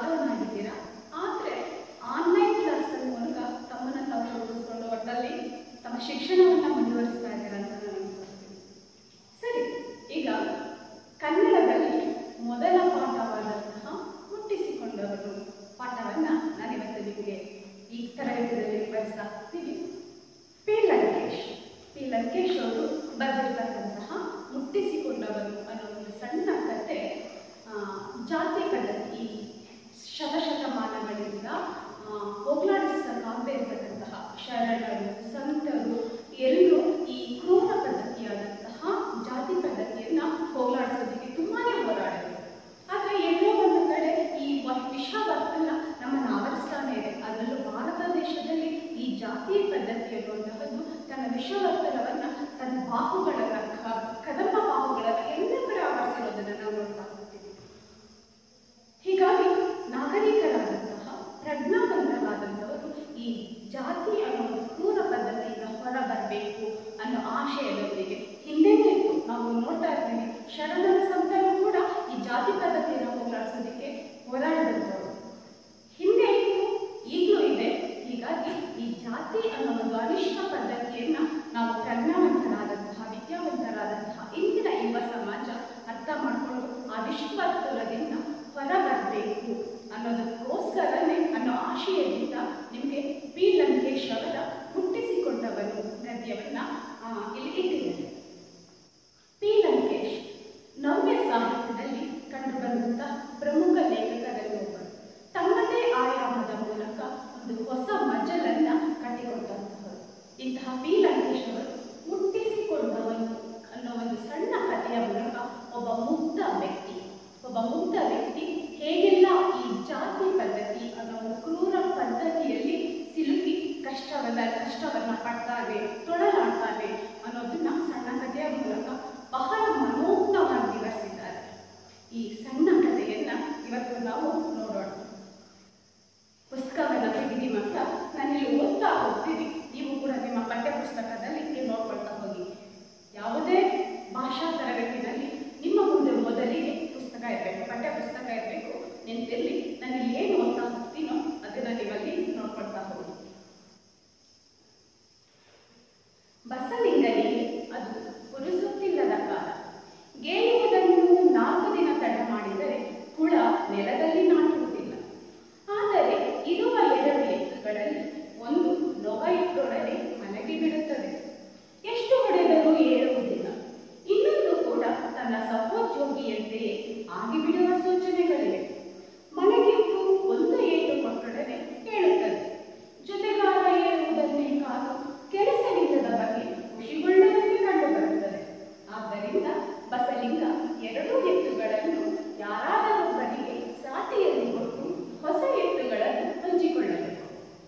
ಪಾತ್ರನಾಗಿದ್ದೀರಾ ಆದರೆ ಆನ್ಲೈನ್ ಕ್ಲಾಸ್ಗಳ ಮೂಲಕ ತಮ್ಮನ್ನು ತಾವು ತೊಡಗಿಸ್ಕೊಂಡು ಒಟ್ಟಲ್ಲಿ ತಮ್ಮ ಶಿಕ್ಷಣವನ್ನು ಮುಂದುವರಿಸ್ತಾ ಇದ್ದೀರಾ ಅಂತ ನಾನು ಅನ್ಕೊಳ್ತೀನಿ ಸರಿ ಈಗ ಕನ್ನಡದಲ್ಲಿ ಮೊದಲ ಪಾಠವಾದಂತಹ ಮುಟ್ಟಿಸಿಕೊಂಡವರು ಪಾಠವನ್ನು ನಾನಿವತ್ತು ನಿಮಗೆ ಈ ತರಗತಿಯಲ್ಲಿ ವಿವರಿಸ್ತಾ ಹೋಗ್ತೀನಿ ಪಿ ಲಂಕೇಶ್ ಪಿ ಲಂಕೇಶ್ ಅವರು ಬರೆದಿರ್ತಕ್ಕಂತಹ ಮುಟ್ಟಿಸಿಕೊಂಡವರು ಅನ್ನೋ ಒಂದು ಸಣ್ಣ ಕತೆ ಆ, ಜಾತಿ ಪದ್ಧತಿ ಈ ಶತಶತಮಾನಗಳಿಂದ ಆ, ಹೋಗಲಾಡಿಸಕ್ಕಾಗದೇ ಇರತಕ್ಕಂತಹ ಶರಣರು ಸಂತರು ಎಲ್ಲರೂ ಈ ಕ್ರೂರ ಪದ್ಧತಿಯಾದಂತಹ ಜಾತಿ ಪದ್ಧತಿಯನ್ನ ಹೋಗಲಾಡಿಸೋದಕ್ಕೆ ತುಂಬಾನೇ ಹೋರಾಡಿದರು ಆದರೆ ಎಲ್ಲೋ ಒಂದು ಕಡೆ ಈ ವ- ವಿಷವರ್ತನ ನಮ್ಮನ್ನು ಆವರಿಸ್ತಾನೆ ಇದೆ ಅದರಲ್ಲೂ ಭಾರತ ದೇಶದಲ್ಲಿ ಈ ಜಾತಿ ಪದ್ಧತಿ ಅನ್ನುವಂತಹದ್ದು ತನ್ನ ವಿಷವರ್ತನವನ್ನ ತನ್ನ ಬಾಹುಗಳನ್ನ ಕ- ಕದಂಬ ಬಾಹುಗಳನ್ನ ಎಲ್ಲ ಕಡೆ ಆವರಿಸಿರೋದನ್ನ ನಾವು ನೋಡ್ತಾ ಹೋಗ್ತೀವಿ ಹೀಗಾಗಿ ನಾಗರಿಕರಾದಂತಹ ಪ್ರಜ್ಞಾವಂತರಾದಂಥವರು ಈ ಜಾತಿ ಅನ್ನೋ ಒಂದು ಕ್ರೂರ ಪದ್ಧತಿಯಿಂದ ಹೊರಬರಬೇಕು ಅನ್ನೋ ಆಶಯದೊಂದಿಗೆ ಹಿಂದೆನೇ ಇತ್ತು ನಾವು ನೋಡ್ತಾ ಇರ್ತೀವಿ ಶರಣರ ಸಂತರು ಕೂಡ ಈ ಜಾತಿ ಪದ್ಧತಿಯನ್ನು ಹೋರಾಡಿಸೋದಕ್ಕೆ ಹೋರಾಡಿದಂಥವರು ಹಿಂದೆ ಇತ್ತು ಈಗಲೂ ಇದೆ ಹೀಗಾಗಿ ಈ ಜಾತಿ ಅನ್ನೋ ಒಂದು ಅನಿಷ್ಟ ಪದ್ಧತಿಯನ್ನ ನಾವು ಪ್ರಜ್ಞಾವಂತರಾದಂತಹ ವಿದ್ಯಾವಂತರಾದಂತಹ ಇಂದಿನ ಯುವ ಸಮಾಜ ಅರ್ಥ ಮಾಡಿಕೊಂಡು ಆ ವಿಶ್ವತ್ವದಿಂದ ಹೊರಬರಬೇಕು ಅನ್ನೋದಕ್ಕೋಸ್ಕರನೇ ಅನ್ನೋ ಆಶಯದಿಂದ ನಿಮಗೆ ಪಿ ಲಂಕೇಶ್ ಅವರ ಹುಟ್ಟಿಸಿಕೊಂಡವರು ಗದ್ಯವನ್ನ ಆ, ಇಲ್ಲಿ ಇಟ್ಟಿದ್ದೇನೆ ಪಿ ಲಂಕೇಶ್ ನವ್ಯ ಸಾಹಿತ್ಯದಲ್ಲಿ ಕಂಡುಬರುವಂತಹ ಪ್ರಮುಖ ಲೇಖಕರಲ್ಲಿ ಒಬ್ಬರು ತಮ್ಮದೇ ಆಯಾಮದ ಮೂಲಕ ಒಂದು ಹೊಸ ಮಜಲನ್ನ ಕಟ್ಟಿಕೊಟ್ಟಂತಹವರು ಇಂತಹ ಪಿ ಲಂಕೇಶ್ ಅವರು ಹುಟ್ಟಿಸಿಕೊಂಡವನು ಅನ್ನೋ ಒಂದು ಸಣ್ಣ ಕಥೆಯ ಮೂಲಕ ಒಬ್ಬ ಮುಗ್ಧ ವ್ಯಕ್ತಿ ಒಬ್ಬ ಮುಗ್ಧ ವ್ಯಕ್ತಿ ಹೇಗೆಲ್ಲ ಈ ಜಾತಿ ಪದ್ಧತಿ ಅನ್ನೋ ಒಂದು ಕ್ರೂರ ಪದ್ಧತಿಯಲ್ಲಿ ಸಿಲುಕಿ ಕಷ್ಟವನ್ನ ಕಷ್ಟವನ್ನ ಪಡ್ತಾವೆ ತೊಡಲಾಡ್ತಾವೆ ಅನ್ನೋದನ್ನ ಸಣ್ಣ ಕಥೆಯ ಮೂಲಕ ಬಹಳ ಮನೋಜ್ಞವಾಗಿ ವಿವರಿಸಿದ್ದಾರೆ ಈ ಸಣ್ಣ ಕಥೆಯನ್ನ ಇವತ್ತು ನಾವು ನೋಡೋಣ ಪುಸ್ತಕವನ್ನು ತೆಗೆದಿ ಮಾತ್ರ ನಾನಿಲ್ಲಿ ಓದ್ತಾ ಹೋಗ್ತೀನಿ ನೀವು ಕೂಡ ನಿಮ್ಮ ಪಠ್ಯ ಪುಸ್ತಕದಲ್ಲಿ ಇಲ್ಲಿ ನೋಡ್ಕೊಳ್ತಾ ಹೋಗಿ ಯಾವುದೇ ಭಾಷಾ ತರಗತಿನಲ್ಲಿ ನಿಮ್ಮ ಮುಂದೆ ಮೊದಲಿಗೆ ಪುಸ್ತಕ ಇರಬೇಕು ಪಠ್ಯ ಪುಸ್ತಕ ಇರಬೇಕು ನಿಂತಿರಲಿ ನಾನು ಇಲ್ಲಿ ಏನು ಓದ್ತಾ ಹೋಗ್ತೀನೋ ಅದನ್ನ ನೀವಲ್ಲಿ ನೋಡ್ಕೊಳ್ತಾ ಹೋಗಿ ಬಸಲಿಂಗನಿಗೆ ಅದು ಪುರುಸುತ್ತಿಲ್ಲದ ಕಾಲ ಗೇಯುವುದನ್ನು ನಾಲ್ಕು ದಿನ ತಡ ಮಾಡಿದರೆ ಹುಳ ನೆಲದಲ್ಲಿ ನಾಟುವುದಿಲ್ಲ ಆದರೆ ಇರುವ ಎರಡು ಎತ್ತುಗಳಲ್ಲಿ ಒಂದು ನೊಗ ಇಟ್ಟೊಡನೆ ಮನೆಗೆ ಬಿಡುತ್ತದೆ ಎಷ್ಟು ಹೊಡೆದರೂ ಏಳುವುದಿಲ್ಲ ಇನ್ನೊಂದು ಕೂಡ ತನ್ನ ಸಹೋದ್ಯೋಗಿಯಂತೆಯೇ ಆಗಿಬಿಡುವ ಸೂಚನೆಗಳಿವೆ ಮನೆಗಿಟ್ಟು ಒಂದು ಏಟು ಕೊಟ್ಟೊಡನೆ ಹೇಳುತ್ತದೆ ಜೊತೆಗಾರ ಏಳುವುದನ್ನೇ ಕಾದು ಕೆಲಸವಿಲ್ಲದ ಬಗ್ಗೆ ಖುಷಿಗೊಳ್ಳುವಂತೆ ಕಂಡುಬರುತ್ತದೆ ಆದ್ದರಿಂದ ಬಸಲಿಂಗ ಎರಡೂ ಎತ್ತುಗಳನ್ನು ಯಾರಾದರೊಬ್ಬರಿಗೆ ಸಾಟಿಯಲ್ಲಿ ಕೊಟ್ಟು ಹೊಸ ಎತ್ತುಗಳನ್ನು ಹಂಚಿಕೊಳ್ಳಬೇಕು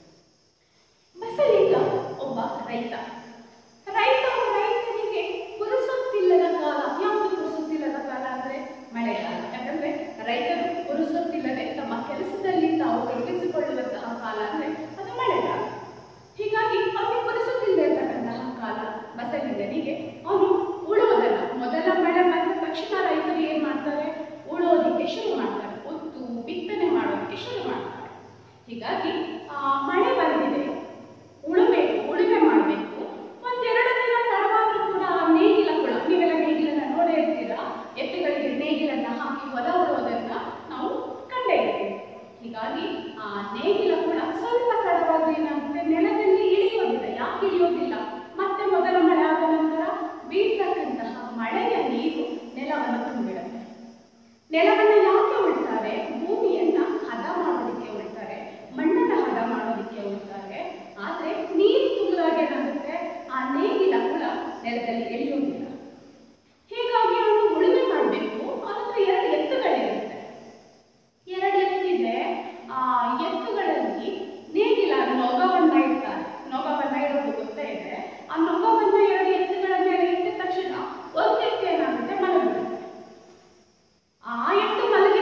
ಬಸಲಿಂಗ ಒಬ್ಬ ರೈತ ರೈತ ರೈತನಿಗೆ ಪುರುಸೊತ್ತಿಲ್ಲದ ಕಾಲ ಯಾವುದು ಪುರುಸೊತ್ತಿಲ್ಲದ ಕಾಲ ಅಂದ್ರೆ ಮಳೆಗಾಲ ಯಾಕಂದ್ರೆ ರೈತರು ಪುರುಸೊತ್ತಿಲ್ಲದೆ ತಮ್ಮ ಕೆಲಸದಲ್ಲಿ ತಾವು ತೊಡಗಿಸಿಕೊಳ್ಳುವಂತಹ ಕಾಲ ಅಂದ್ರೆ ಅದು ಮಳೆಗಾಲ ಹೀಗಾಗಿ ಅವನಿಗೆ ಪುರುಸೊತ್ತಿಲ್ಲದೆ ಇರತಕ್ಕಂತಹ ಕಾಲ ಬಸಲಿಂಗನಿಗೆ ಅವನು ಉಳೋದನ್ನ ಮೊದಲ ಮಳೆ ಬಂದ ತಕ್ಷಣ ರೈತರು ಏನ್ ಮಾಡ್ತಾರೆ ಉಳೋದಿಕ್ಕೆ ಶುರು ಮಾಡ್ತಾರೆ ಉತ್ತು ಬಿತ್ತನೆ ಮಾಡೋದಕ್ಕೆ ಶುರು ಮಾಡ್ತಾರೆ ಹೀಗಾಗಿ ಆ ಮಳೆ ಬಂದಿದೆ ಉಳುಬೇಕು ಉಳುಮೆ ಮಾಡಬೇಕು ಒಂದೆರಡು ದಿನ ತಡವಾದ್ರೂ ಕೂಡ ಆ ನೇಗಿಲ ಕೂಡ ನೀವೆಲ್ಲ ನೇಗಿಲನ್ನ ನೋಡೇ ಇರ್ತೀರಾ ಎತ್ತುಗಳಿಗೆ ನೇಗಿಲನ್ನ ಹಾಕಿ ಹೊಲ ಉಳೋದನ್ನ ನಾವು ಕಂಡೇ ಇರ್ತೀವಿ ಹೀಗಾಗಿ ಆ ನೇಗಿಲ ಕೂಡ ಸ್ವಲ್ಪ ತಡವಾದ್ರೆ ಏನಾಗುತ್ತೆ ನೆಲದಲ್ಲಿ ಇಳಿಯೋದಿಲ್ಲ ಯಾಕೆ ಇಳಿಯೋದಿಲ್ಲ ಮತ್ತೆ ಮೊದಲ ಮಳೆ ಆದ ನಂತರ ಬೀಳ್ತಕ್ಕಂತಹ ಮಳೆಯ ನೀರು ನೆಲವನ್ನು ತುಂಬಿಡುತ್ತೆ ನೆಲವನ್ನು ಯಾಕೆ ಉಳ್ತಾರೆ ಭೂಮಿಯನ್ನ ಹದ ಮಾಡೋದಕ್ಕೆ ಉಳ್ತಾರೆ ಮಣ್ಣನ್ನ ಹದ ಮಾಡೋದಕ್ಕೆ ಉಳ್ತಾರೆ ಆದ್ರೆ ನೀರು ತುಂಬಿದಾಗ ಏನಾಗುತ್ತೆ ಆ ನೇಗಿಲ ಕೂಡ ನೆಲದಲ್ಲಿ ಎಳೆಯೋದಿಲ್ಲ ಹೀಗಾಗಿ ಅವನು ಉಳುಮೆ ಮಾಡಬೇಕು ಅವನ ಎರಡು ಎತ್ತುಗಳಿರುತ್ತೆ ಎರಡು ಎತ್ತಿದೆ ಆ ಎತ್ತುಗಳಲ್ಲಿ ನೇಗಿಲ ನೊಗವನ್ನ ಇಡ್ತಾರೆ ನೊಗವನ್ನ ಇಡೋದು ಗೊತ್ತೇ ಇದೆ ಆ ನೊಗವನ್ನ ಎರಡು ಎತ್ತುಗಳ ಮೇಲೆ ಇಟ್ಟ ತಕ್ಷಣ ಒಂದು ಎತ್ತು ಏನಾಗುತ್ತೆ ಮಲಗಿರುತ್ತೆ ಆ ಎತ್ತು ಮಲಗಿ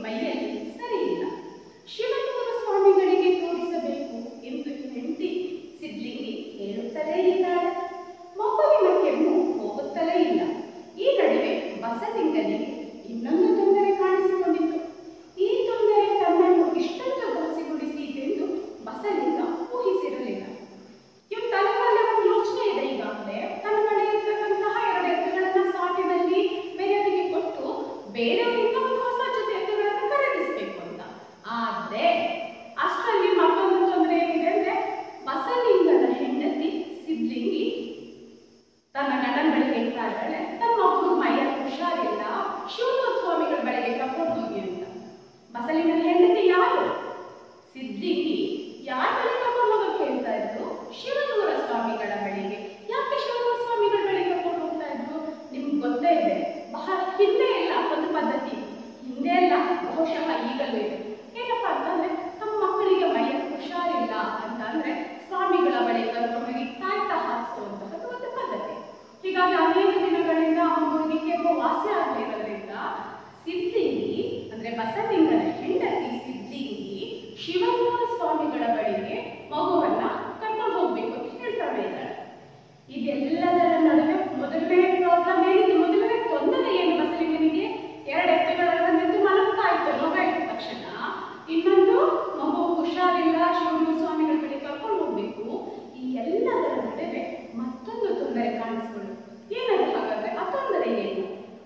ಮೈಯಲ್ಲಿ ಸರಿಯಿಲ್ಲ ಶಿವನೂರು ಸ್ವಾಮಿಗಳಿಗೆ ತೋರಿಸಬೇಕು ಎಂದು ಹೆಂಡತಿ ಸಿದ್ಲಿಂಗಿ ಹೇಳುತ್ತಲೇ ಇದ್ದಾಳೆ ಮಗುವಿನ ಕೆಮ್ಮು ಹೋಗುತ್ತಲೇ ಇಲ್ಲ ಈ ನಡುವೆ ಬಸಲಿಂಗನಿಗೆ ಇನ್ನೊಂದು ತೊಂದರೆ ಕಾಣಿಸಿಕೊಂಡಿತು ಈ ತೊಂದರೆ ತನ್ನನ್ನು ಇಷ್ಟೊಂದು ಘಾಸಿಗೊಳಿಸಿತೆಂದು ಬಸಲಿಂಗ ಊಹಿಸಿರಲಿಲ್ಲ ಇವ್ ತಲೆಮಾಲೆ ಒಂದು ಯೋಚನೆ ಇದೆ ಈಗಾಗಲೇ ತನ್ನ ಬಳಿ ಇರ್ತಕ್ಕಂತಹ ಎರಡು ಎತ್ತುಗಳನ್ನ ಸಾಟಿನಲ್ಲಿ ಬೇರೆಯವರಿಗೆ ಕೊಟ್ಟು ಬೇರೆಯವರಿಂದ ಒಂದು ಹೊಸ ಜೊತೆ ಎತ್ತುಗಳನ್ನ ಖರೀದಿಸಬೇಕು ಅಂತ ಆದ್ರೆ ಅಷ್ಟರಲ್ಲಿ ಮತ್ತೊಂದು ತೊಂದರೆ ಏನಿದೆ ಅಂದ್ರೆ ಬಸಲಿಂಗನ ಹೆಂಡತಿ ಸಿದ್ಲಿಂಗಿ ತನ್ನ ಗಂಡನ ಬಳಿಗೆ ಹೇಳ್ತಾ ಇದ್ದಾಳೆ ನಮ್ಮ ಮಗು ಮೈಯ ಹುಷಾರಿಲ್ಲ ಶಿವನೂರ ಸ್ವಾಮಿಗಳ ಬಳಿಗೆ ಕರ್ಕೊಂಡು ಹೋಗಿ ಅಂತ ಬಸಲಿಂಗನ ಹೆಂಡತಿ ಯಾರು ಸಿದ್ಲಿಂಗಿ ಯಾರ ಬಳಿ ಕರ್ಕೊಂಡು ಹೋಗಕ್ಕೆ ಹೇಳ್ತಾ ಇದ್ರು ಶಿವನೂರ ಸ್ವಾಮಿಗಳ ಬಳಿಗೆ ಯಾಕೆ ಶಿವನೂರ ಸ್ವಾಮಿಗಳ ಬಳಿಗೆ ಕರ್ಕೊಂಡು ಹೋಗ್ತಾ ಇದ್ರು ನಿಮ್ಗೆ ಗೊತ್ತೇ ಇದೆ ಬಹಳ ಹಿಂದೆ ಎಲ್ಲ ಒಂದು ಪದ್ಧತಿ ಹಿಂದೆ ಎಲ್ಲ ಬಹುಶಃ ಈಗಲೂ ಇದೆ ಏನಪ್ಪಾ ಅಂತಂದ್ರೆ ನಮ್ಮ ಮಕ್ಕಳಿಗೆ ಮೈಯ ಹುಷಾರಿಲ್ಲ ಅಂತ ಅಂದ್ರೆ ಸ್ವಾಮಿಗಳ ಬಳಿ ಕರ್ಕೊಂಡು ಹೋಗಿ ತಾಯ್ತ ಹಾಕಿಸುವಂತಹದ್ದು ಒಂದು ಪದ್ಧತಿ ಹೀಗಾಗಿ ಅನೇಕ ದಿನಗಳಿಂದ ಆ ಹುಡುಗಿ ಕೆಮ್ಮು ವಾಸಿ ಆಗಲಿರೋದ್ರಿಂದ ಸಿದ್ಲಿಂಗಿ ಅಂದ್ರೆ ಬಸಲಿಂಗನ ಹೆಂಡತಿ ಸಿದ್ಲಿಂಗಿ ಶಿವನೂರ ಸ್ವಾಮಿಗಳ ಬಳಿಗೆ ಮಗುವನ್ನ ಕರ್ಕೊಂಡು ಹೋಗ್ಬೇಕು ಅಂತ ಹೇಳ್ತಾಳೆ ಇದ್ದಾಳೆ ಇದೆಲ್ಲದರ ನಡುವೆ ಮೊದಲನೇ ಪ್ರಾಬ್ಲಮ್ ಏನಿದೆ ಮೊದಲನೇ ತೊಂದರೆ ಏನು ಬಸಲಿಂಗನಿಗೆ ಎರಡು ಎತ್ತುಗಳನ್ನ ನಿಂತು ಮಲಗ್ತಾ ಇತ್ತು ಮಗ ಇದ್ದ ತಕ್ಷಣ ಇನ್ನೊಂದು ಮಗು ಹುಷಾರಿಲ್ಲ ಶಿವನೂರ ಸ್ವಾಮಿಗಳ ಬಳಿ ಕರ್ಕೊಂಡು ಹೋಗ್ಬೇಕು ಈ ಎಲ್ಲದರ ನಡುವೆ ಮತ್ತೊಂದು ತೊಂದರೆ ಕಾಣಿಸ್ಕೊಳ್ಳು ಏನದು ಹಾಗಾದ್ರೆ ಆ ತೊಂದರೆ ಏನು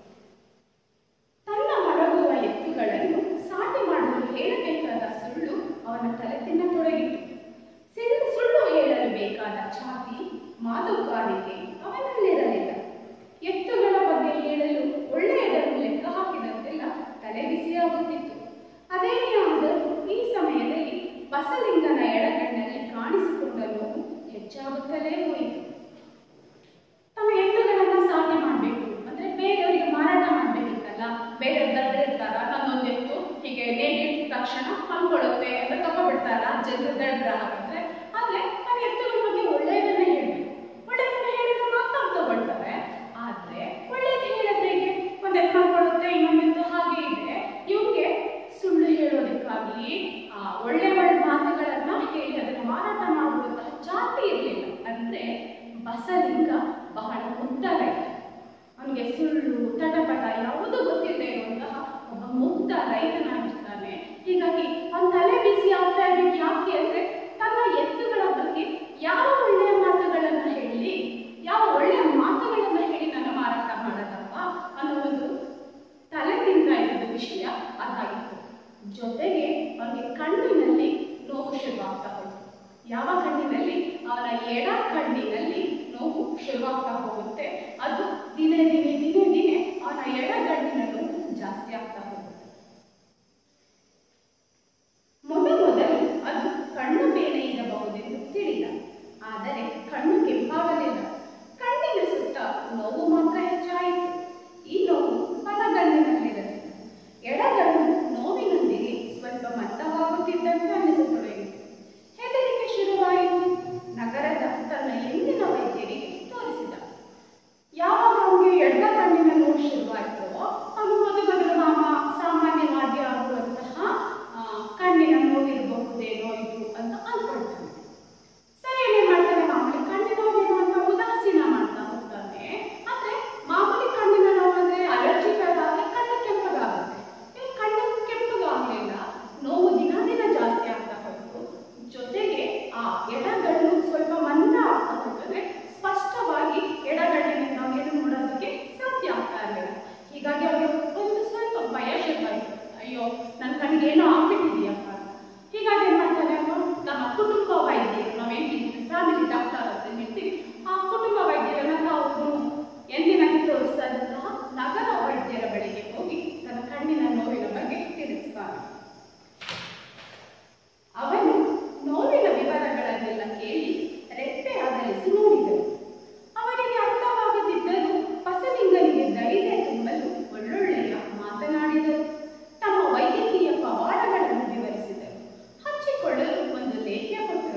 ತನ್ನ ಮಲಗುವ ಎತ್ತುಗಳನ್ನು ಸಾಟಿ ಮಾಡಲು ಹೇಳಬೇಕಾದ ಸುಳ್ಳು ಅವನ ತಲೆ ತಿನ್ನತೊಡಗಿತು ಸುಳ್ಳು ಸುಳ್ಳು ಹೇಳಲು ಬೇಕಾದ ಛಾತಿ ಮಾತುಗಾರಿಕೆ ಅವನಲ್ಲಿರಲಿಲ್ಲ ಎತ್ತುಗಳ ಬಗ್ಗೆ ಹೇಳಲು ಒಳ್ಳೆಯದನ್ನು ಲೆಕ್ಕ ಹಾಕಿದಂತೆಲ್ಲ ತಲೆ ಬಿಸಿಯಾಗುತ್ತಿತ್ತು ಅದೇನೇ ಆದರೂ ಈ ಸಮಯದಲ್ಲಿ ಬಸಲಿಂಗನ ಎಡಗಣ್ಣಲ್ಲಿ ಕಾಣಿಸಿಕೊಂಡ ನೋವು ಹೆಚ್ಚಾಗುತ್ತಲೇ ಹೋಯಿತು ತಮ್ಮ ಎತ್ತುಗಳನ್ನ ಸಾಧನೆ ಮಾಡಬೇಕು ಅಂದ್ರೆ ಬೇರೆಯವರಿಗೆ ಮಾರಾಟ ಮಾಡ್ಬೇಕಿತ್ತಲ್ಲ ಬೇರೆ ದಡ್ಡ ಇರ್ತಾರ ನನ್ನೊಂದು ಎತ್ತು ಹೀಗೆ ನೇಗಿದ ತಕ್ಷಣ ಅನ್ಕೊಳ್ಳುತ್ತೆ ಅಂತ ತಗೊಬಿಡ್ತಾರ ಜನರು ದಡ್ರ ಹಾಗಾದ್ರೆ ಆದ್ರೆ ನಾವು ಎತ್ತುಗಳ ಬಗ್ಗೆ ಒಳ್ಳೆಯದನ್ನ ಹೇಳ್ಬೇಕು ಒಳ್ಳೆಯದನ್ನ ಹೇಳಿದ್ರೆ ಮಾತ್ರ ಅವ್ರು ತಗೊಳ್ತಾರೆ ಆದ್ರೆ ಒಳ್ಳೇದು ಹೇಳಿದ್ರೆ ಹೇಗೆ ಒಂದ್ ಎತ್ತು ಮಾಡ್ಕೊಳ್ಳುತ್ತೆ ಇನ್ನೊಂದೆತ್ತು ಹಾಗೆ ಇದೆ ಇವ್ಗೆ ಸುಳ್ಳು ಹೇಳೋದಕ್ಕಾಗಿ ಆ ಒಳ್ಳೆ ಒಳ್ಳೆ ಮಾತುಗಳನ್ನ ಹೇಳಿ ಅದನ್ನು ಮಾರಾಟ ಮಾಡುವಂತಹ ಜಾತಿ ಇರಲಿಲ್ಲ ಅಂದ್ರೆ ಬಸಲಿಂಗ ಬಹಳ ಮುಗ್ಧ ರೈತ ಅವನಿಗೆ ಸುಳ್ಳು ತಟಪಟ ಯಾವುದೂ ಗೊತ್ತಿಲ್ಲದೆ ಇರುವಂತಹ ಒಬ್ಬ ಮುಗ್ಧ ರೈತನಾಗಿರ್ತಾನೆ ಹೀಗಾಗಿ ಅವನ ತಲೆ ಬಿಸಿ ಆಗ್ತಾ ಇದ್ದಕ್ಕೆ ಯಾಕೆ ಅಂದ್ರೆ ತನ್ನ ಎತ್ತುಗಳ ಬಗ್ಗೆ ಯಾವ ಒಳ್ಳೆಯ ಮಾತುಗಳನ್ನ ಹೇಳಿ ಯಾವ ಒಳ್ಳೆಯ ಮಾತುಗಳನ್ನ ಹೇಳಿ ನನ್ನ ಮಾರಾಟ ಮಾಡೋದಪ್ಪ ಅನ್ನೋ ಒಂದು ತಲೆ ತಿಂತಾ ಇದ್ದ ವಿಷಯ ಅದಾಗಿತ್ತು ಜೊತೆಗೆ ಅವನಿಗೆ ಕಣ್ಣಿನಲ್ಲಿ ನೋವು ಶುರುವಾಗ್ತಾ ಹೋಯ್ತು ಯಾವ ಕಣ್ಣಿನಲ್ಲಿ ಅವನ ಎಡ ಕಣ್ಣಿನಲ್ಲಿ ನೋವು ಶುರುವಾಗ್ತಾ ಹೋಗುತ್ತೆ ಅದು ದಿನೇ ದಿನೇ ದಿನೇ ದಿನೇ ಅವನ ಎಡಗಣ್ಣಿನ ನೋವು ಜಾಸ್ತಿ ಆಗ್ತಾ ಹೋಗುತ್ತೆ ಮೊದಮೊದಲು ಅದು ಕಣ್ಣು ಬೇನೆ ಇರಬಹುದೆಂದು ತಿಳಿದ ಆದರೆ ಕಣ್ಣು ಕೆಂಪಾಗಲಿಲ್ಲ ಕಣ್ಣಿನ ಸುತ್ತ ನೋವು ಮಾತ್ರ ಹೆಚ್ಚಾಯಿತು ಈ ನೋವು ಬಲಗಣ್ಣಿನಲ್ಲಿರಲಿಲ್ಲ ಎಡಗಣ್ಣು ನೋವಿನೊಂದಿಗೆ ಸ್ವಲ್ಪ ಮಂದವಾಗುತ್ತಿದ್ದಂತೆ ಅನ್ನಿಸತೊಡಗಿತು ಹೆದರಿಕೆ ಶುರುವಾಯಿತು ನಗರದ ತನ್ನ ಎಂದಿನ ವೈದ್ಯರಿಗೆ ತೋರಿಸಿದ ಯಾವಾಗ ಅವನಿಗೆ ಎಡ ಕಣ್ಣಿನ ನೋವು ಶುರುವಾಯಿತೋ ಅವನು ಮೊದಲು ಮೊದಲು ಮಾಮ ಸಾಮಾನ್ಯವಾಗಿ ಆಗುವಂತಹ ಆ, ಕಣ್ಣಿನ ನೋವಿರಬಹುದೇನೋ ಇದು ಅಂತ ಅನ್ಕೊಳ್ತಾನೆ ಸರಿ ಏನ್ ಮಾಡ್ತಾನೆ ಮಾಮೂಲಿ ಕಣ್ಣಿನ ನೋವಿನ ಅಂತ ಉದಾಸೀನ ಮಾಡ್ತಾ ಹೋಗ್ತಾನೆ ಆದ್ರೆ ಮಾಮೂಲಿ ಕಣ್ಣಿನ ನೋವು ಅಂದ್ರೆ ಅಲರ್ಜಿ ತರ ಆದ್ರೆ ಕಣ್ಣು ಕೆಂಪಗಾಗುತ್ತೆ ಇವ್ನು ಕಣ್ಣು ಕೆಂಪಗಾಗ್ಲಿಲ್ಲ ನೋವು ದಿನ ದಿನ ಜಾಸ್ತಿ ಆಗ್ತಾ ಹೋಯ್ತು ಜೊತೆಗೆ ಆ ಎಡಗಣ್ಣು ಸ್ವಲ್ಪ ಮಂದ ಆಗ್ತಾ ಹೋಗ್ತದೆ ಸ್ಪಷ್ಟವಾಗಿ ಎಡಗಣ್ಣಿನಿಂದ ಏನು ನೋಡೋದಕ್ಕೆ ಸಾಧ್ಯ ಆಗ್ತಾ ಇರಲಿಲ್ಲ ಹೀಗಾಗಿ ಅವರಿಗೆ ಒಂದು ಸ್ವಲ್ಪ ಭಯ ಶುರುವಾಯಿತು ಅಯ್ಯೋ ನನ್ನ ಕಣ್ಣಿಗೆ ಏನೋ ಆಗ್ಬಿಟ್ಟಿದೆಯಪ್ಪ ಅಂತ. ಹೀಗಾಗಿ ಏನ್ ಮಾಡ್ತಾರೆ ಅವನು ನಮ್ಮ ಕುಟುಂಬ ವೈದ್ಯರು ನಾವೇನು ಫ್ಯಾಮಿಲಿ ಡಾಕ್ಟರ್ ಅಂತ ಹೇಳ್ತೀವಿ ಆ ಕುಟುಂಬ ವೈದ್ಯರನ್ನ ತಾವು ಎಂದಿನಂತೆ ತೋರಿಸ್ತಾ ಇದ್ದಂತಹ ನಗರ ವೈದ್ಯರ ಬಳಿಗೆ ಹೋಗಿ ತನ್ನ ಕಣ್ಣಿನ ನೋವಿನ ಬಗ್ಗೆ ತಿಳಿಸ್ತಾನೆ ಅವನು ನೋವಿನ ವಿವರಗಳನ್ನೆಲ್ಲ ಕೇಳಿ ರೆಪ್ಪೆ ಅಗಲಿಸಿ ನೋಡಿದನು ಅವನಿಗೆ ಅರ್ಥವಾಗದಿದ್ದರೂ ಫಸಲಿಂಗನಿಗೆ ಧೈರ್ಯ ತುಂಬಲು ಒಳ್ಳೊಳ್ಳೆಯ ಮಾತನಾಡಿದರು ತಮ್ಮ ವೈದ್ಯಕೀಯ ಪವಾಡಗಳನ್ನು ವಿವರಿಸಿದರು ಹಚ್ಚಿಕೊಳ್ಳಲು ಒಂದು ಲೇಖ್ಯ ಕೊಟ್ಟರು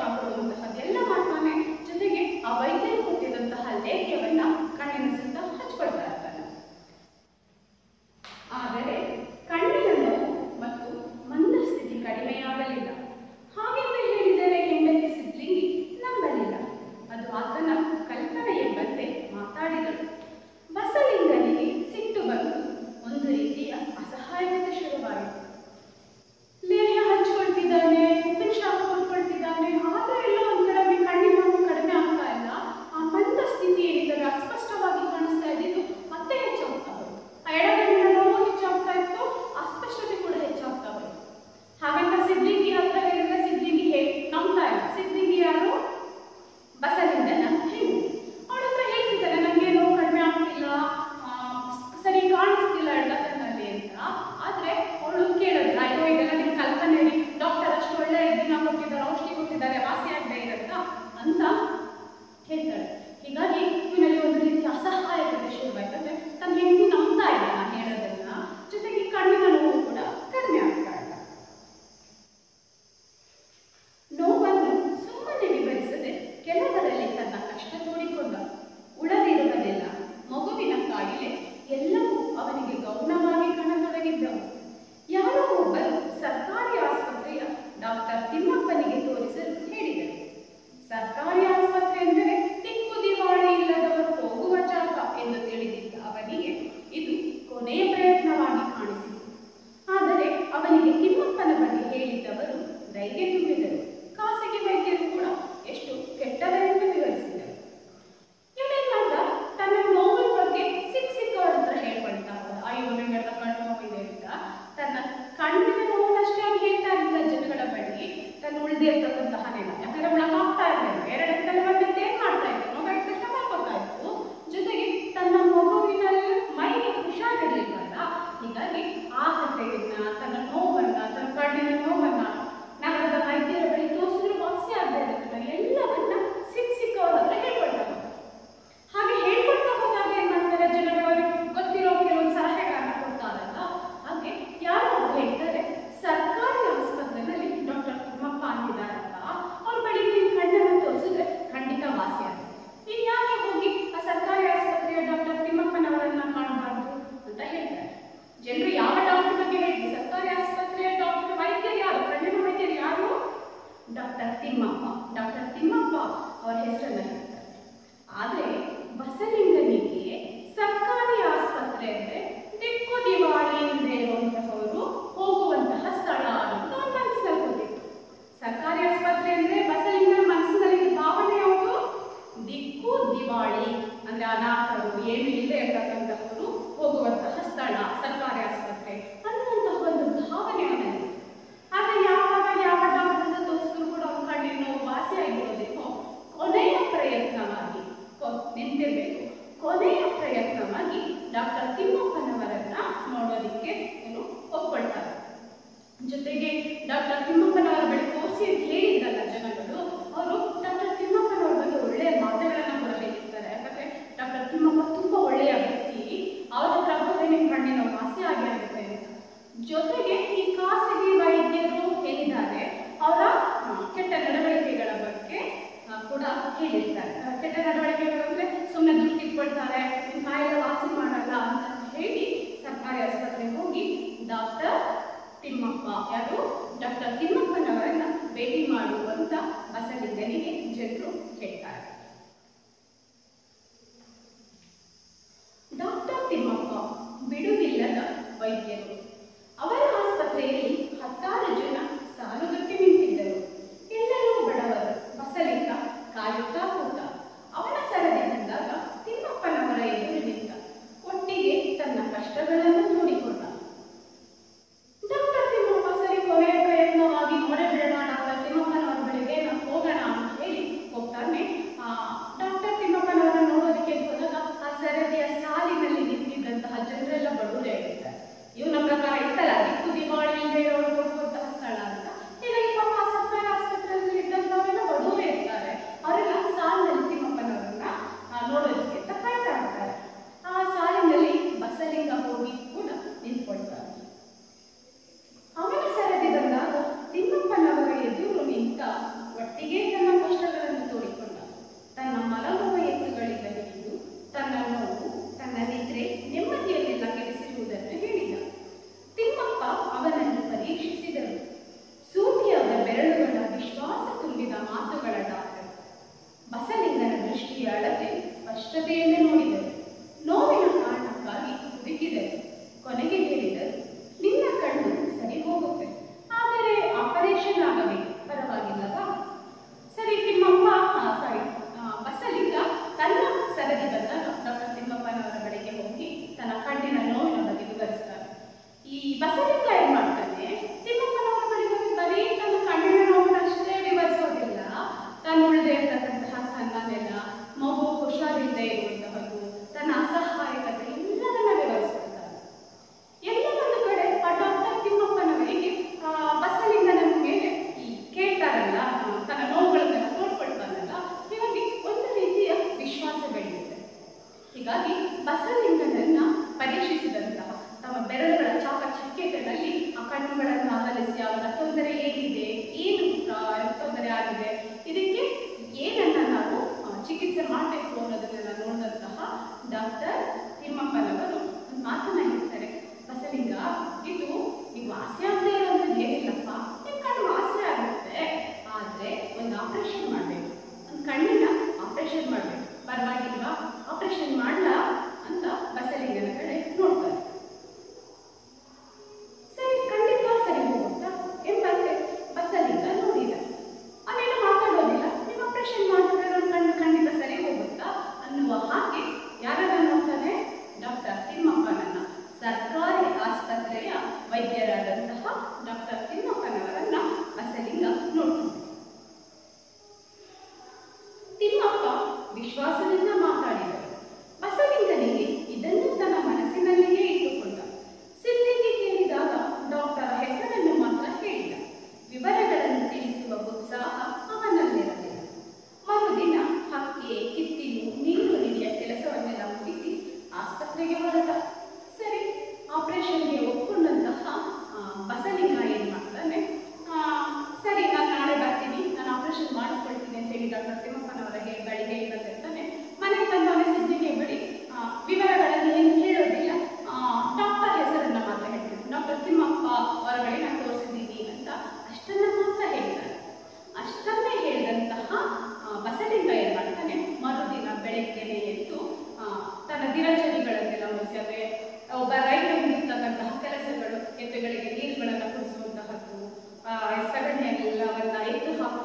ಕೊಡುವಂತಹದ್ದೆಲ್ಲ ಮಾಡ್ತಾನೆ ಜೊತೆಗೆ ಆ ವೈದ್ಯರು ಕೊಟ್ಟಿರುವಂತಹ ಲೇಖ್ಯವನ್ನ ಕಣ್ಣಿನ ಸುತ್ತ ಹಚ್ಕೊಳ್ತಾ ಇರ್ತಾನೆ ಆದರೆ ಕಣ್ಣಿನ ನೋವು ಮತ್ತು ಮಂದಸ್ಥಿತಿ ಕಡಿಮೆಯಾಗಲಿಲ್ಲ ಹಾಗೆಂದು ಹೇಳಿದರೆ ಹೆಂಡತಿ ಸಿದ್ಲಿಂಗಿ ನಂಬಲಿಲ್ಲ ಅದು ಆತನ ಕಲ್ಪನೆ ಎಂಬಂತೆ ಮಾತಾಡಿದಳು ಬಸಲಿಂಗನಿಗೆ ಸಿಟ್ಟು ಬಂದು ಒಂದು ರೀತಿಯ ಅಸಹಾಯಕತೆ ಶುರುವಾಯಿತು ಲೇಹ ಹಚ್ಕೊಳ್ತಿದ್ದಾನೆ ಉಪ್ಪಿನ ಶಾಖ ಕೊಟ್ಕೊಳ್ತಿದ್ದಾನೆ ಆದ್ರೆ ಎಲ್ಲ ಒಂಥರ ಕಣ್ಣಿನ ನೋವು ಕಡಿಮೆ ಆಗ್ತಾ ಇಲ್ಲ ಆ ಮಂದ ಸ್ಥಿತಿ ಏನಿದ್ದಾರೆ ಅಸ್ಪಷ್ಟವಾಗಿ ಕಾಣಿಸ್ತಾ ಇದ್ದಿದ್ದು ಮತ್ತೆ ಹೆಚ್ಚಾಗ್ತಾ ಹೋಯ್ತು ಆ ಎಡಗಣ್ಣಿನ ನೋವು ಹೆಚ್ಚಾಗ್ತಾ ಇತ್ತು ಅಸ್ಪಷ್ಟತೆ ಕೂಡ ಹೆಚ್ಚಾಗ್ತಾ ಹೋಯ್ತು ಹಾಗಂತ ಸಿದ್ಲಿಂಗಿ ಹತ್ರ ಹೇಳಿದ್ರೆ ಸಿದ್ಲಿಂಗಿ ಹೇಗೆ ನಂಬ್ತಾ ಇಲ್ಲ ಸಿದ್ಲಿಂಗಿ ಯಾರು ಬಸಲಿಂಗನ ಹೆಣ್ಣು ಅವಳ ಹತ್ರ ಹೇಳ್ತಿದ್ದಾನೆ ನನಗೆ ನೋವು ಕಡಿಮೆ ಆಗ್ತಿಲ್ಲ ಆ, ಸರಿ ಕಾಣಿಸ್ತಿಲ್ಲ ಎಡಗಣ್ಣಲ್ಲಿ ಅಂತ ಆದ್ರೆ ಅವಳು ಕೇಳಿದ್ರೆ ಅಯ್ಯೋ ಇದೆಲ್ಲ ನಿಮ್ ಕಲ್ಪನೆ ರೀ ಡಾಕ್ಟರ್ ಅಷ್ಟು ಒಳ್ಳೆ ದಿನ ಕೊಟ್ಟಿದ್ದಾರೆ ಔಷಧಿ ಕೊಟ್ಟಿದ್ದಾರೆ ವಾಸಿ ಆಗದೆ ಇರತ್ತ ಅಂತ ಹೇಳ್ತಾಳೆ ಹೀಗಾಗಿ ಇವನಲ್ಲಿ ಒಂದು ರೀತಿ ಅಸಹಾಯಕತೆ ಶುರುವಾಯ್ತು ಅಂದ್ರೆ ತನ್ನ ಹೆಂಡತಿ ನಂಬ್ತಾ ಇಲ್ಲ ನಾನು ಹೇಳೋದನ್ನ ಜೊತೆಗೆ ಕಣ್ಣಿನ ನೋವು ಕೂಡ ಕಡಿಮೆ ಆಗ್ತಾ ಇಲ್ಲ ನೋವನ್ನು ಸುಮ್ಮನೆ ವಿವರಿಸದೆ ಕೆಲವರಲ್ಲಿ ತನ್ನ ಕಷ್ಟ ತೋಡಿಕೊಂಡ ಉಳದಿರುವುದಿಲ್ಲ ಮಗುವಿನ ಕಾಯಿಲೆ ಎಲ್ಲವೂ ಅವನಿಗೆ ಗೌಣವಾಗಿ ಕಾಣತೊಡಗಿದ್ದವು ಯಾರೋ ಒಬ್ಬರು ಸರ್ಕಾರಿ ಆಸ್ಪತ್ರೆಯ ಡಾಕ್ಟರ್ ತಿಮ್ಮಪ್ಪನಿಗೆ ತೋರಿಸಲು ಹೇಳಿದರು ಸರ್ಕಾರಿ ಆಸ್ಪತ್ರೆ ಎಂದರೆ ದಿಕ್ಕು ದಿವಾಳಿ ಇಲ್ಲದವರು ಹೋಗುವ ಜಾಗ ಎಂದು ತಿಳಿದಿದ್ದ ಅವನಿಗೆ ಇದು ಕೊನೆಯ ಪ್ರಯತ್ನವಾಗಿ ಕಾಣಿಸಿತು ಆದರೆ ಅವನಿಗೆ ತಿಮ್ಮಪ್ಪನ ಬಗ್ಗೆ ಹೇಳಿದ್ದವರು ಧೈರ್ಯ ತುಂಬಿದರು ಖಾಸಗಿ ವೈದ್ಯರು ಕೂಡ ಎಷ್ಟು ಕೆಟ್ಟವರೆಂದು ವಿವರಿಸಿದರು ಇವನೇನ್ ಮಾಡ್ದ ತನ್ನ ನೋವಿನ ಬಗ್ಗೆ ಸಿಕ್ ಸಿಕ್ಕವ್ರ ಹತ್ರ ಹೇಳ್ಕೊಳ್ತಾ ಹೋದ ಅಯ್ಯೋ ನಂಗೆಲ್ಲ ಕಣ್ಣು ನೋವಿದೆ ಅಂತ ತನ್ನ ಕಣ್ಣಿನ ನೋವನ್ನಷ್ಟೇ ಅವ್ನು ಹೇಳ್ತಾ ಇರಲಿಲ್ಲ ಜನಗಳ ಬಳಿ ತನ್ನ ಉಳಿದೇ ಇರ್ತಕ್ಕಂತಹ ನೆಲ ಯಾಕಂದ್ರೆ ಒಳಗೆ ಆಗ್ತಾ ಇರಲಿಲ್ಲ ಎರಡಕ್ಕಲ್ಲಿ ಬಂದಿದ್ದು ಏನ್ ಮಾಡ್ತಾ ಇತ್ತು ನೋವು ತಕ್ಷಣ ಮಾಡ್ಕೊತಾ ಇತ್ತು ಜೊತೆಗೆ ತನ್ನ ಮಗುವಿನಲ್ಲಿ ಮೈಗೆ ಹುಷಾರಿರ್ಲಿಲ್ಲಲ್ಲ ಹೀಗಾಗಿ ಆ ಕಥೆಯನ್ನ ತನ್ನ ನೋವನ್ನ ತನ್ನ ಕಣ್ಣಿನ ನೋವನ್ನ ನಗರದ ವೈದ್ಯರ ಬಳಿ ತೋರಿಸಿದ್ರು ವಾಸಿ ಆಗದೆ ಇರೋದನ್ನ ಎಲ್ಲವನ್ನ ಸಿಕ್ ಸಿಕ್ಕವ್ರ ಹತ್ರ ಹೇಳ್ಕೊಳ್ತಾ ಹೋದ ಹಾಗೆ ಹೇಳ್ಕೊಳ್ತಾ ಹೋದಾಗ ಏನ್ ಮಾಡ್ತಾರೆ ಜನಗಳು ಗೊತ್ತಿರೋ ಕೆಲವೊಂದು ಸಲಹೆಗಳನ್ನ ಕೊಡ್ತಾರಲ್ಲ ಹಾಗೆ ಯಾರೋ ಒಬ್ರು ಹೇಳ್ತಾರೆ ಸರ್ಕಾರಿ ಆಸ್ಪತ್ರೆಯಲ್ಲಿ ಡಾಕ್ಟರ್ ತಿಮ್ಮಪ್ಪ ಅಂತಿದ್ದಾರಲ್ಲ ಅವ್ರ ಬಳಿ ನೀವು ಕಣ್ಣನ್ನು ತೋರಿಸಿದ್ರೆ ಖಂಡಿತ ವಾಸಿ ಆಗುತ್ತೆ ನೀವು ಯಾಕೆ ಹೋಗಿ ಆ ಸರ್ಕಾರಿ ಆಸ್ಪತ್ರೆಯ ಡಾಕ್ಟರ್ ತಿಮ್ಮಪ್ಪನವರನ್ನ ಕಾಣಬಾರ್ದು ಅಂತ ಹೇಳ್ತಾರೆ ಜನರು ಯಾವ ಡಾಕ್ಟರ್ ಬಗ್ಗೆ ಹೇಳಿ ಸರ್ಕಾರಿ ಆಸ್ಪತ್ರೆಯ ಡಾಕ್ಟರ್ ವೈದ್ಯರು ಯಾರು ಕಣ್ಣಿನ ವೈದ್ಯರು ಯಾರು ಡಾಕ್ಟರ್ ತಿಮ್ಮಪ್ಪ ಡಾಕ್ಟರ್ ತಿಮ್ಮಪ್ಪ ಅವರ ಹೆಸರನ್ನ ಹೇಳ್ತಾರೆ ಆದ್ರೆ ಬಸಲಿಂಗನಿಗೆ ಸರ್ಕಾರಿ ಆಸ್ಪತ್ರೆ ಅಂದ್ರೆ ದಿಕ್ಕು ದಿವಾಳಿ ಇಲ್ಲದೆ ಇರುವಂತಹವರು ಹೋಗುವಂತಹ ಸ್ಥಳ ಅನ್ನೋದು ಅವನ ಮನಸ್ಸಿನಲ್ಲಿ ಗೊತ್ತಿತ್ತು ಸರ್ಕಾರಿ ಆಸ್ಪತ್ರೆ ಅಂದ್ರೆ ಬಸಲಿಂಗನ ಮನಸ್ಸಿನಲ್ಲಿ ಭಾವನೆ ಯಾವುದು ದಿಕ್ಕು ದಿವಾಳಿ ಅಂದ್ರೆ ಅನಾಥರು ಏನು ಇಲ್ಲದೆ ಇರತಕ್ಕಂತಹವರು ಹೋಗುವಂತಹ ಸ್ಥಳ ಸರ್ಕಾರಿ ಆಸ್ಪತ್ರೆ ಅನ್ನುವಂತಹ ಒಂದು ಭಾವನೆ ಅವನಲ್ಲಿ ಆಗ ಯಾವಾಗ ಯಾವ ಡಾಕ್ಟರ್ ತೋರಿಸಿದ್ರು ಕೂಡ ಅವ್ನ ಕಣ್ಣಿನ ನೋವು ವಾಸಿ ಆಗಿರೋದೇನೋ ಕೊನೆಯ ಪ್ರಯತ್ನವಾಗಿ ಕೊ- ನಿಂತಿರ್ಬೇಕು ಕೊನೆಯ ಪ್ರಯತ್ನವಾಗಿ ಡಾಕ್ಟರ್ ತಿಮ್ಮಪ್ಪನವರನ್ನ ನೋಡೋದಿಕ್ಕೆ ಏನು ಒಪ್ಕೊಳ್ತಾರೆ ಜೊತೆಗೆ ಡಾಕ್ಟರ್ ತಿಮ್ಮಪ್ಪನವರ ಬಳಿ ತೋರಿಸಿ ಹೇಳಿದ್ರಲ್ಲ ಜನಗಳು ಅವರು ಡಾಕ್ಟರ್ ತಿಮ್ಮಪ್ಪನವರ ಬಗ್ಗೆ ಒಳ್ಳೆಯ ಮಾತುಗಳನ್ನ ಕೂಡ ಹೇಳಿರ್ತಾರೆ ಯಾಕಂದ್ರೆ ಡಾಕ್ಟರ್ ತಿಮ್ಮಪ್ಪ ತುಂಬಾ ಒಳ್ಳೆಯ ವ್ಯಕ್ತಿ ಅವರ ಹತ್ರ ಹೋದ್ರೆ ನಿಮ್ ಕಣ್ಣಿನ ವಾಸಿ ಆಗಿ ಆಗುತ್ತೆ ಅಂತ ಜೊತೆಗೆ ಈ ಖಾಸಗಿ ವೈದ್ಯರು ಏನಿದ್ದಾರೆ ಅವರ ಆ, ಕೆಟ್ಟ ನಡವಳಿಕೆಗಳ ಬಗ್ಗೆ ಆ, ಕೂಡ ಹೇಳಿರ್ತಾರೆ ಆ, ಕೆಟ್ಟ ನಡವಳಿಕೆಗಳು ಅಂದ್ರೆ ಸುಮ್ಮನೆ ದುಡ್ಡು ಕಿತ್ಕೊಳ್ತಾರೆ ನಿಮ್ ಕಾಯಿಲೆ ವಾಸಿ ಮಾಡಲ್ಲ ಅಂತ ಹೇಳಿ ಸರ್ಕಾರಿ ಆಸ್ಪತ್ರೆಗೆ ಹೋಗಿ ಡಾಕ್ಟರ್ ತಿಮ್ಮಪ್ಪ ಯಾರು ಡಾಕ್ಟರ್ ತಿಮ್ಮಪ್ಪನವರನ್ನ ಭೇಟಿ ಮಾಡುವಂತ ಬಸಲಿಂಗನಿಗೆ ಜನರು ಹೇಳ್ತಾರೆ ಡಾಕ್ಟರ್ ತಿಮ್ಮಪ್ಪ ಬಿಡುವಿಲ್ಲದ ವೈದ್ಯರು ಅವರ ಆಸ್ಪತ್ರೆಯಲ್ಲಿ ಹತ್ತಾರು ಜನ ಸಾಲುಗಟ್ಟಿ ನಿಂತಿದ್ದರು ಎಲ್ಲರೂ ಬಡವರು ಬಸಲಿಂಗ ಕಾಯುತ್ತಾ ಕೂತ ಅವನ ಸರದಿ ಬಂದಾಗ ತಿಮ್ಮಪ್ಪನವರ ಎದುರು ನಿಂತ ಒಟ್ಟಿಗೆ ತನ್ನ ಕಷ್ಟಗಳನ್ನು ತೋಡಿಕೊಂಡ ಡಾಕ್ಟರ್ ತಿಮ್ಮಪ್ಪ ಸರಿ ಕೊನೆಯ ಪ್ರಯತ್ನವಾಗಿ ನೋಡೇ ಬಿಡೋಣ ಡಾಕ್ಟರ್ ತಿಮ್ಮಪ್ಪನವರ ಬಳಿಗೆ ನಾವು ಹೋಗೋಣ ಡಾಕ್ಟರ್ ತಿಮ್ಮಪ್ಪನವರು ಒಂದು ಮಾತನ್ನ ಹೇಳ್ತಾರೆ ಬಸಲಿಂಗ ಇದು ನೀವು ವಾಸಿ ಆಗದೆ ಇರೋದು ಏನಿಲ್ಲಪ್ಪ ನಿಮ್ಮ ಕಣ್ಣು ವಾಸಿ ಆಗುತ್ತೆ ಆದ್ರೆ ಒಂದು ಆಪರೇಷನ್ ಮಾಡಬೇಕು ಒಂದು ಕಣ್ಣಿನ ಆಪರೇಷನ್ ಮಾಡಬೇಕು ಪರವಾಗಿಲ್ವಾ ಆಪರೇಷನ್ ಮಾಡ್ಲಾ ಅಂತ ಬಸಲಿಂಗನ ಕಡೆ ನೋಡ್ತಾರೆ ಸರಿ ಖಂಡಿತ ಸರಿ ಹೋಗುತ್ತಾ ಎಂಬಂತೆ ಬಸಲಿಂಗ ನೋಡಿದ ಅಲ್ಲೇನು ಮಾತಾಡೋದಿಲ್ಲ ನೀವು ಆಪರೇಷನ್ ಮಾಡಿದ್ರೆ ನನ್ನ ಕಣ್ಣು ಖಂಡಿತ ಸರಿ ಹೋಗುತ್ತಾ ಅನ್ನುವ ಹಾಗೆ ಯಾರನ್ನ ನೋಡ್ತಾನೆ ಡಾಕ್ಟರ್ ತಿಮ್ಮಪ್ಪನನ್ನ ಸರ್ಕಾರಿ ಆಸ್ಪತ್ರೆಯ ವೈದ್ಯರಾದಂತಹ ಡಾಕ್ಟರ್ ತಿಮ್ಮಪ್ಪನವರನ್ನ ಬಸಲಿಂಗ ನೋಡ್ತಾನೆ ತಿಮ್ಮಪ್ಪ ವಿಶ್ವಾಸದಿಂದ ಮಾತಾಡಿದರು ಬಸಲಿಂಗನಿಗೆ ಇದನ್ನು ತನ್ನ ಮನಸ್ಸಿನಲ್ಲಿಯೇ ಇಟ್ಟುಕೊಂಡ ಸಿದ್ಧಿಗೆ ಕೇಳಿದಾಗ ಡಾಕ್ಟರ್ ಹೆಸರನ್ನು ಮಾತ್ರ ಹೇಳಿದ ವಿವರಗಳನ್ನು ತಿಳಿಸುವ ಉತ್ಸಾಹ ಅವನಲ್ಲಿರಲಿಲ್ಲ ಮರುದಿನ ಹಕ್ಕೆ ಕಿತ್ತಿಲು ನೀರು ಹಿಡಿಯ ಕೆಲಸವನ್ನೆಲ್ಲ ಮುಗಿಸಿ ಆಸ್ಪತ್ರೆಗೆ ಹೊರಟ ಸರಿ ಆಪರೇಷನ್ಗೆ ಒಪ್ಕೊಂಡಂತಹ ಆ, ಬಸಲಿಂಗ ಏನ್ ಮಾಡ್ತಾನೆ ಆ, ಸರಿ ನಾನು ನಾಳೆ ಬರ್ತೀನಿ ನಾನು ಆಪರೇಷನ್ ಮಾಡಿಸ್ಕೊಳ್ತೀನಿ ಅಂತ ಹೇಳಿ ಡಾಕ್ಟರ್ ತಿಮ್ಮಪ್ಪನವರ ಹೇ- ಬಳಿ ಹೇಳಿ ಬಂದಿರ್ತಾನೆ ಮನೆಗೆ ಬಂದವನೇ ಸಿದ್ಧಿಗೆ ಬಳಿ ಆ, ವಿವರಗಳನ್ನು ಏನು ಹೇಳೋದಿಲ್ಲ ಡಾಕ್ಟರ್ ಹೆಸರನ್ನ ಮಾತ್ರ ಹೇಳ್ತೀನಿ ಡಾಕ್ಟರ್ ತಿಮ್ಮಪ್ಪ ಅವರ ಬಳಿ ನಾನು ತೋರಿಸಿದ್ದೀನಿ ಅಂತ ಅಷ್ಟನ್ನ ಮಾತ್ರ ಹೇಳ್ತಾರೆ ಅಷ್ಟನ್ನೇ ಹೇಳಿದಂತಹ ಆ, ಬಸಲಿಂಗ ಏನ್ ಮಾಡ್ತಾನೆ ಮರುದಿನ ಬೆಳಗ್ಗೆನೆ ಎದ್ದು ಆ, ತನ್ನ ದಿನಚರಿಗಳನ್ನೆಲ್ಲ ಮುಗಿಸಿ ಅಂದ್ರೆ ಒಬ್ಬ ರೈತನಿಗೆ ಇರ್ತಕ್ಕಂತಹ ಕೆಲಸಗಳು ಎತ್ತುಗಳಿಗೆ ನೀರುಗಳನ್ನು ಕುಡಿಸುವಂತಹದ್ದು ಆ, ಸಗಣಿಯನ್ನೆಲ್ಲವನ್ನ ಎತ್ತು ಹಾಕುವಂತಹ